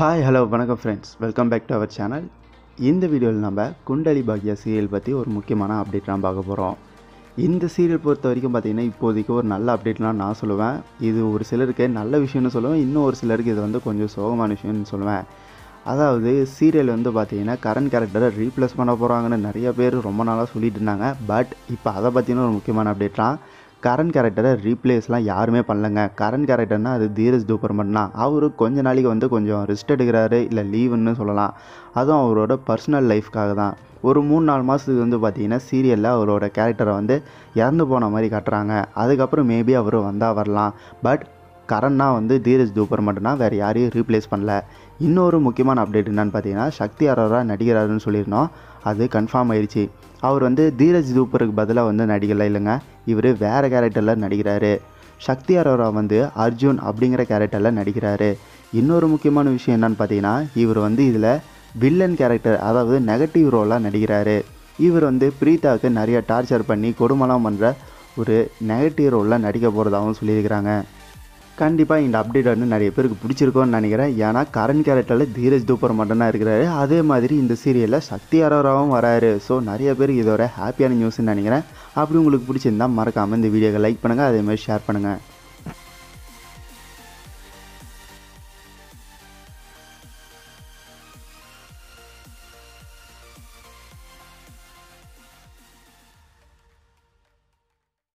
hi hello வணக்கம் friends welcome back to our channel இந்த வீடியோவில் நம்ம குண்டலி பாக்யா சீரியல் பற்றி ஒரு முக்கியமான அப்டேட்லாம் பார்க்க போகிறோம் இந்த சீரியல் பொறுத்த வரைக்கும் பார்த்தீங்கன்னா இப்போதைக்கு ஒரு நல்ல அப்டேட்லாம் நான் சொல்லுவேன் இது ஒரு சிலருக்கு நல்ல விஷயம்னு சொல்லுவேன் இன்னும் ஒரு சிலருக்கு இது வந்து கொஞ்சம் சோகமான விஷயம்னு சொல்லுவேன் அதாவது சீரியல் வந்து பார்த்தீங்கன்னா கரண்ட் கேரக்டரை ரீப்ளேஸ் பண்ண போகிறாங்கன்னு நிறைய பேர் ரொம்ப நாளாக சொல்லிட்டு இருந்தாங்க பட் இப்போ அதை பற்றின ஒரு முக்கியமான அப்டேட்லாம் கரண்ட் கேரக்டரை ரீப்ளேஸ்லாம் யாருமே பண்ணலங்க கரண்ட் கேரக்டர்னால் அது தீரஜ் தூப்பர் மட்டும்தான் அவர் கொஞ்ச நாளைக்கு வந்து கொஞ்சம் ரெஸ்ட் எடுக்கிறாரு இல்லை லீவுன்னு சொல்லலாம் அதுவும் அவரோட பர்சனல் லைஃப்க்காக தான் ஒரு மூணு நாலு மாதத்துக்கு வந்து பார்த்தீங்கன்னா சீரியலில் அவரோட கேரக்டரை வந்து இறந்து போன மாதிரி காட்டுறாங்க அதுக்கப்புறம் மேபி அவர் வந்தால் வரலாம் பட் கரண்னா வந்து தீரஜ் தூப்பர் மட்டும்தான் வேறு யாரையும் ரீப்ளேஸ் பண்ணல இன்னொரு முக்கியமான அப்டேட் என்னன்னு பார்த்தீங்கன்னா சக்தி அரோரா நடிகராருன்னு சொல்லியிருந்தோம் அது கன்ஃபார்ம் ஆயிடுச்சு அவர் வந்து தீரஜ் தூப்பருக்கு பதிலாக வந்து நடிகலை இல்லைங்க இவர் வேறு கேரக்டரில் நடிக்கிறாரு சக்தி அரோரா வந்து அர்ஜுன் அப்படிங்கிற கேரக்டரில் நடிக்கிறாரு இன்னொரு முக்கியமான விஷயம் என்னன்னு பார்த்தீங்கன்னா இவர் வந்து இதில் வில்லன் கேரக்டர் அதாவது நெகட்டிவ் ரோலாக நடிக்கிறாரு இவர் வந்து பிரீதாவுக்கு நிறைய டார்ச்சர் பண்ணி கொடுமைலாம் பண்ணுற ஒரு நெகட்டிவ் ரோலில் நடிக்க போகிறதாகவும் சொல்லியிருக்கிறாங்க கண்டிப்பாக இந்த அப்டேட் வந்து நிறைய பேருக்கு பிடிச்சிருக்கோன்னு நினைக்கிறேன் ஏன்னா கரண்ட் கேரக்டரில் தீரஜ் தூப்பர் மட்டும்தான் இருக்கிறாரு அதே மாதிரி இந்த சீரியலில் சக்தி அரோராவும் வராரு ஸோ நிறைய பேருக்கு இதோட ஹாப்பியான நியூஸ்ன்னு நினைக்கிறேன் அப்படி உங்களுக்கு பிடிச்சிருந்தா மறக்காமல் இந்த வீடியோவை லைக் பண்ணுங்கள் அதே மாதிரி ஷேர் பண்ணுங்கள்